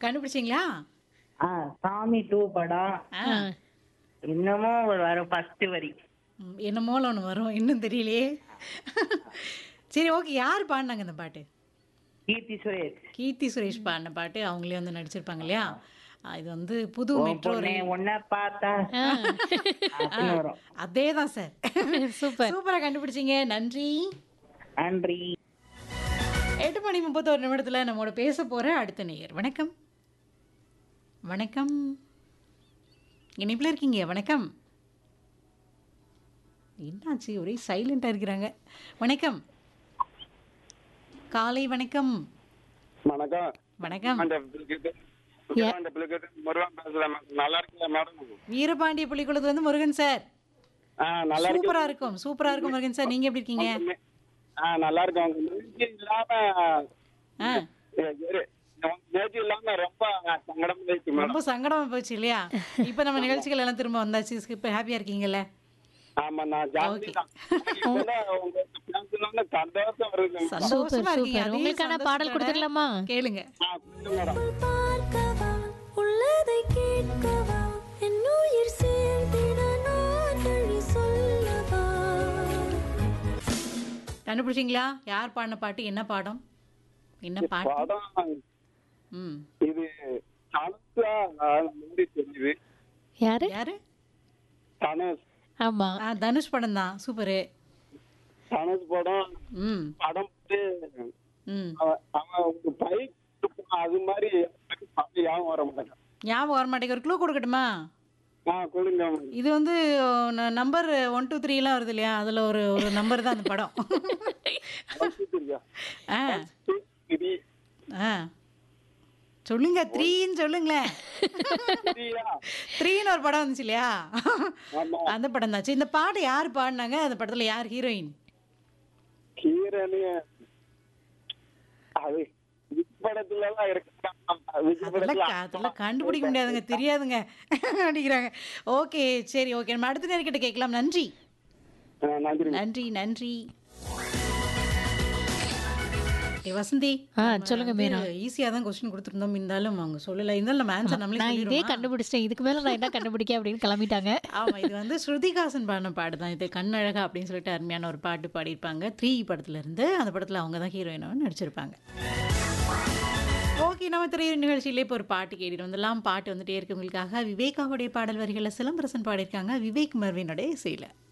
கண்டுபிடிச்சிங்களா ஆ சாமி டூ படம் ஆ. இன்னமும் வரும் ஃபர்ஸ்ட் வரி ம், என்னமோல ஒன்று வரும் இன்னும் தெரியலையே சரி ஓகே யார் பாடினாங்க இந்த பாட்டு கீர்த்தி சுரேஷ் கீர்த்தி சுரேஷ் பாடின பாட்டு அவங்களே வந்து நடிச்சிருப்பாங்க இல்லையா ஆ, இது வந்து புது உன் மெட்ரோ பொண்ணே ரயில் உன்னை பார்த்தா அப்படின்னு வரும் அதே தான் சார் சூப்பர் சூப்பராக கண்டுபிடிச்சிங்க நன்றி நன்றி எட்டு மணி முப்பத்தோரு நிமிடத்தில் நம்மோட பேச போகிற அடுத்த நேயர் வணக்கம் வணக்கம் இணைப்பில் இருக்கீங்க வணக்கம் என்னாச்சு ஒரே சைலண்டாக இருக்கிறாங்க வணக்கம் காலை வணக்கம் வணக்கம் வணக்கம் அந்த பிள்ளைகிட்ட அந்த பிள்ளைகிட்ட முருகன் பேசுறேன் மேம். நல்லா இருக்கீங்களா மேடம் வீரபாண்டிய புலிக்குளத்துல இருந்து முருகன் சார் ஆ நல்லா இருக்கு சூப்பரா இருக்கும் சூப்பரா இருக்கும் முருகன் சார் நீங்க எப்படி இருக்கீங்க ஆ நல்லா இருக்கு அவங்க நிகழ்ச்சி இல்லாம ஆ நிகழ்ச்சி இல்லாம ரொம்ப சங்கடம் ஆயிடுச்சு மேடம் ரொம்ப சங்கடமா போச்சு இல்லையா இப்போ நம்ம நிகழ்ச்சிகள் எல்லாம் திரும்ப வந்தாச்சு இப்போ ஹாப்பியா இருக்கீங்கல்ல ஆமா நான் ஜாஸ்தி தான் இப்பதான் உங்க பேசணும்னு சந்தோஷம் வருது மேம். சந்தோஷமா இருக்கீங்க சூப்பர் அதே உங்களுக்கான பாடல் சந்தோஷத்தோட கொடுத்துடலாமா கேளுங்க ஆ கொடுங்க மேடம் பார்க்கவா உள்ளதை கேட்கவா என் உயிர் சேர்ந்திட நான் வழி சொல்லவா கண்டுபிடிச்சிங்களா யார் பாடின பாட்டு என்ன பாடம் என்ன பாட்டு படம் ம் இது தனுஷா முன்னாடி தெரியுது யாரு யாரு தனுஷ் ஆமா ஆ தனுஷ் படம் தான் சூப்பரு தனுஷ் படம் ம் படம் வந்து ம் அவன் அவன் ஒரு பைக் அது மாதிரி பார்த்து யாவும் வர மாட்டேங்க ஞாபகம் வர மாட்டேங்க ஒரு க்ளூ கொடுக்கட்டுமா ஆ கொடுங்க இது வந்து நம்பர் ஒன் டூ த்ரீலாம் வருது இல்லையா அதில் ஒரு ஒரு நம்பர் தான் அந்த படம் ஆ இது ஆ சொல்லுங்க த்ரீன்னு சொல்லுங்களேன் சரியா? த்ரீன்னு ஒரு படம் வந்துச்சு இல்லையா ஆமா அந்த படம் தான் சரி இந்த பாட்டு யார் பாடினாங்க அந்த படத்தில் யார் ஹீரோயின் கீரனு அது விஜய் படத்துல எல்லாம் இருக்கு விஜய் அதெல்லாம் படத்துல க- அதெல்லாம் கண்டுபிடிக்க முடியாதுங்க தெரியாதுங்க அப்படிங்கிறாங்க ஓகே சரி ஓகே நம்ம அடுத்த நேர்கிட்ட கேட்கலாம் நன்றி ஆ, நன்றி நன்றி நன்றி ஏ, வசந்தி ஆ சொல்லுங்க மீரா ஈஸியாக தான் கொஸ்டின் கொடுத்துருந்தோம் இருந்தாலும் அவங்க சொல்லலை இருந்தாலும் நம்ம ஆன்சர் நம்மளே நான் இதே சொல்லிடுவோமா? கண்டுபிடிச்சிட்டேன் இதுக்கு மேல நான் என்ன கண்டுபிடிக்க அப்படின்னு கிளம்பிட்டாங்க ஆமா இது வந்து ஸ்ருதிகாசன் பாடின பாட்டு தான் இது கண்ணழகா அப்படின்னு சொல்லிட்டு அருமையான ஒரு பாட்டு பாடியிருப்பாங்க த்ரீ படத்துல இருந்து அந்த படத்துல அவங்க தான் ஹீரோயினாக நடிச்சிருப்பாங்க ஓகே நம்ம திரைய நிகழ்ச்சியிலே இப்போ ஒரு பாட்டு கேட்டுட்டு வந்துடலாம் பாட்டு வந்துட்டே இருக்கு உங்களுக்காக விவேகாவுடைய பாடல் வரிகளை சிலம்பரசன் பாடியிருக்காங்க விவேக் மர்வினுடைய இசையில்